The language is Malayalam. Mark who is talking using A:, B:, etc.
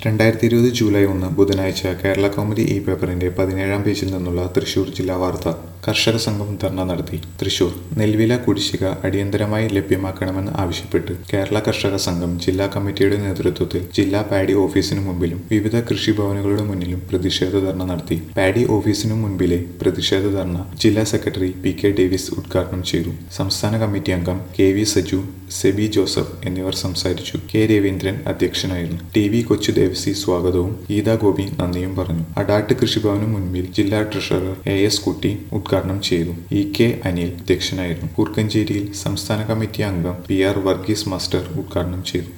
A: രണ്ടായിരത്തി ഇരുപത് ജൂലൈ ഒന്ന് ബുധനാഴ്ച കേരള കൗമുദി ഇ പേപ്പറിന്റെ പതിനേഴാം പേജിൽ നിന്നുള്ള തൃശൂർ ജില്ലാ വാർത്ത കർഷക സംഘം ധർണ നടത്തി തൃശൂർ നെൽവില കുടിശ്ശിക അടിയന്തരമായി ലഭ്യമാക്കണമെന്ന് ആവശ്യപ്പെട്ട് കേരള കർഷക സംഘം ജില്ലാ കമ്മിറ്റിയുടെ നേതൃത്വത്തിൽ ജില്ലാ പാഡി ഓഫീസിനു മുമ്പിലും വിവിധ കൃഷിഭവനുകളുടെ മുന്നിലും പ്രതിഷേധ ധർണ നടത്തി പാഡി ഓഫീസിനു മുൻപിലെ പ്രതിഷേധ ധർണ ജില്ലാ സെക്രട്ടറി പി കെ ഡേവിസ് ഉദ്ഘാടനം ചെയ്തു സംസ്ഥാന കമ്മിറ്റി അംഗം K V Saju Sebi Joseph എന്നിവർ സംസാരിച്ചു കെ രവീന്ദ്രൻ അധ്യക്ഷനായിരുന്നു ടി വി കൊച്ചു ദേവസി സ്വാഗതവും ഗീതാ ഗോപി നന്ദിയും പറഞ്ഞു അടാട്ട് കൃഷിഭവനു മുൻപിൽ ജില്ലാ ട്രഷറർ എ എസ് കുട്ടി ഉദ്ഘാടനം ചെയ്തു ഇ കെ അനിൽ അധ്യക്ഷനായിരുന്നു കുർക്കഞ്ചേരിയിൽ സംസ്ഥാന കമ്മിറ്റി അംഗം പി ആർ വർഗീസ് മാസ്റ്റർ ഉദ്ഘാടനം ചെയ്തു